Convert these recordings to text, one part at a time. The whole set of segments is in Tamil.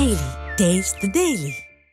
Daily. Taste the Daily.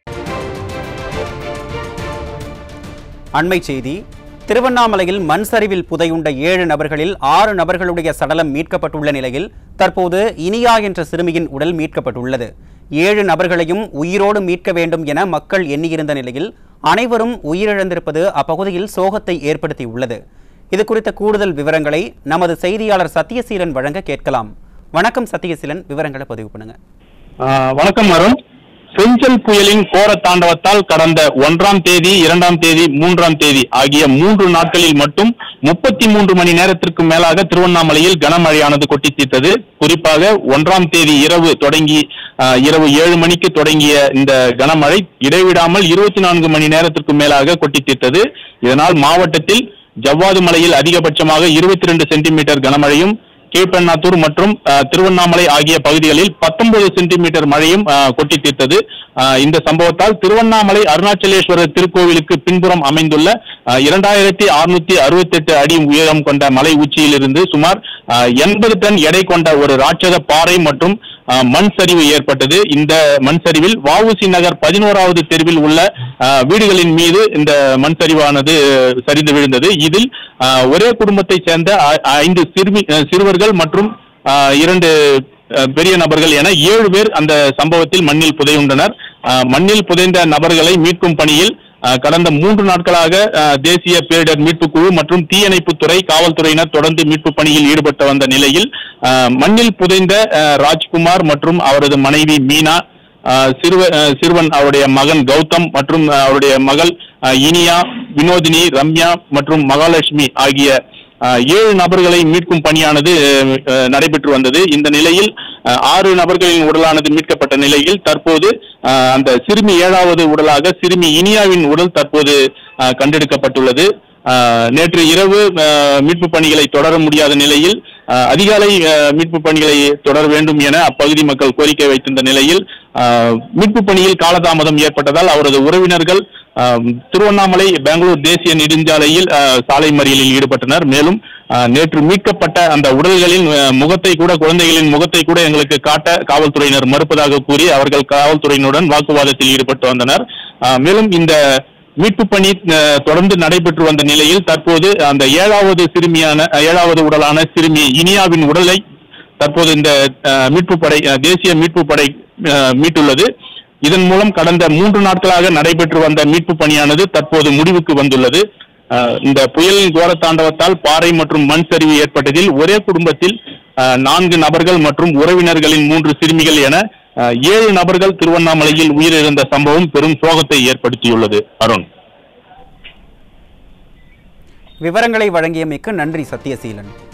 அண்மை செய்தி திருவண்ணாமலையில் மண் சரிவில் புதையுண்ட ஏழு நபர்களில் ஆறு நபர்களுடைய சடலம் மீட்கப்பட்டுள்ள நிலையில் தற்போது இனியா என்ற சிறுமியின் உடல் மீட்கப்பட்டுள்ளது ஏழு நபர்களையும் உயிரோடு மீட்க வேண்டும் என மக்கள் எண்ணியிருந்த நிலையில் அனைவரும் உயிரிழந்திருப்பது அப்பகுதியில் சோகத்தை ஏற்படுத்தியுள்ளது இது குறித்த கூடுதல் விவரங்களை நமது செய்தியாளர் சத்யசீலன் வழங்க கேட்கலாம் வணக்கம் சத்யசீலன் விவரங்களை பதிவு பண்ணுங்க ஆஹ் வணக்கம் அருண் செஞ்சல் புயலின் கோர தாண்டவத்தால் கடந்த ஒன்றாம் தேதி இரண்டாம் தேதி மூன்றாம் தேதி ஆகிய மூன்று நாட்களில் மட்டும் முப்பத்தி மூன்று மணி நேரத்திற்கு மேலாக திருவண்ணாமலையில் கனமழையானது கொட்டி தீர்த்தது குறிப்பாக ஒன்றாம் தேதி இரவு தொடங்கி ஆஹ் இரவு ஏழு மணிக்கு தொடங்கிய இந்த கனமழை இடைவிடாமல் இருபத்தி நான்கு மணி நேரத்திற்கு மேலாக கொட்டி தீர்த்தது இதனால் மாவட்டத்தில் ஜவ்வாது மலையில் அதிகபட்சமாக இருபத்தி ரெண்டு சென்டிமீட்டர் கனமழையும் கீழ்பெண்ணாத்தூர் மற்றும் அஹ், திருவண்ணாமலை ஆகிய பகுதிகளில் பத்தொன்பது சென்டிமீட்டர் மழையும் அஹ், கொட்டி தீர்த்தது அஹ், இந்த சம்பவத்தால் திருவண்ணாமலை அருணாச்சலேஸ்வரர் திருக்கோவிலுக்கு பின்புறம் அமைந்துள்ள இரண்டாயிரத்தி அறுநூத்தி அறுபத்தி எட்டு அடி உயரம் கொண்ட மலை உச்சியிலிருந்து சுமார் எண்பது டன் எடை கொண்ட ஒரு ராட்சத பாறை மற்றும் அஹ், மண் சரிவு ஏற்பட்டது இந்த மண் சரிவில் வஉசி நகர் பதினோராவது தெருவில் உள்ள அஹ், வீடுகளின் மீது இந்த மண் சரிவானது சரிந்து விழுந்தது இதில் அஹ், ஒரே குடும்பத்தை சேர்ந்த ஐ- ஐந்து சிறுமி அஹ், சிறுவர்கள் மற்றும் அஹ், இரண்டு அஹ், பெரிய நபர்கள் என ஏழு பேர் அந்த சம்பவத்தில் மண்ணில் புதையுண்டனர் அஹ், மண்ணில் புதைந்த நபர்களை மீட்கும் பணியில் அஹ், கடந்த மூன்று நாட்களாக அஹ், தேசிய பேரிடர் மீட்புக் குழு மற்றும் தீயணைப்புத்துறை காவல்துறையினர் தொடர்ந்து மீட்பு பணியில் ஈடுபட்டு வந்த நிலையில் அஹ், மண்ணில் புதைந்த அஹ், ராஜ்குமார் மற்றும் அவரது மனைவி மீனா அஹ், சிறுவ அஹ், சிறுவன் அவருடைய மகன் கௌதம் மற்றும் அஹ், அவருடைய மகள் அஹ், இனியா வினோதினி ரம்யா மற்றும் மகாலட்சுமி ஆகிய அஹ், ஏழு நபர்களை மீட்கும் பணியானது அஹ், அஹ், நடைபெற்று வந்தது இந்த நிலையில் அஹ், ஆறு நபர்களின் உடலானது மீட்கப்பட்ட நிலையில் தற்போது அஹ், அந்த சிறுமி ஏழாவது உடலாக சிறுமி இனியாவின் உடல் தற்போது அஹ், கண்டெடுக்கப்பட்டுள்ளது அஹ், நேற்று இரவு அஹ், மீட்பு பணிகளை தொடர முடியாத நிலையில் அஹ், அதிகாலை அஹ், மீட்பு பணிகளை தொடர வேண்டும் என அப்பகுதி மக்கள் கோரிக்கை வைத்திருந்த நிலையில் அஹ், மீட்பு பணியில் காலதாமதம் ஏற்பட்டதால் அவரது உறவினர்கள் அஹ், திருவண்ணாமலை பெங்களூர் தேசிய நெடுஞ்சாலையில் அஹ், சாலை மறியலில் ஈடுபட்டனர் மேலும் அஹ், நேற்று மீட்கப்பட்ட அந்த உடல்களின் அஹ், முகத்தை கூட குழந்தைகளின் முகத்தை கூட எங்களுக்கு காட்ட காவல்துறையினர் மறுப்பதாக கூறி அவர்கள் காவல்துறையினருடன் வாக்குவாதத்தில் ஈடுபட்டு வந்தனர் அஹ், மேலும் இந்த மீட்பு பணி அஹ், தொடர்ந்து நடைபெற்று வந்த நிலையில் தற்போது அந்த ஏழாவது சிறுமியான அஹ், ஏழாவது உடலான சிறுமி இனியாவின் உடலை தற்போது இந்த அஹ், மீட்பு படை அஹ், தேசிய மீட்பு படை அஹ், மீட்டுள்ளது இதன் மூலம் கடந்த மூன்று நாட்களாக நடைபெற்று வந்த மீட்பு பணியானது தற்போது முடிவுக்கு வந்துள்ளது அஹ், இந்த புயலின் கோர தாண்டவத்தால் பாறை மற்றும் மண் சரிவு ஏற்பட்டதில் ஒரே குடும்பத்தில் அஹ், நான்கு நபர்கள் மற்றும் உறவினர்களின் மூன்று சிறுமிகள் என அஹ், ஏழு நபர்கள் திருவண்ணாமலையில் உயிரிழந்த சம்பவம் பெரும் சோகத்தை ஏற்படுத்தியுள்ளது அருண் விவரங்களை வழங்கியமைக்கு நன்றி சத்யசீலன்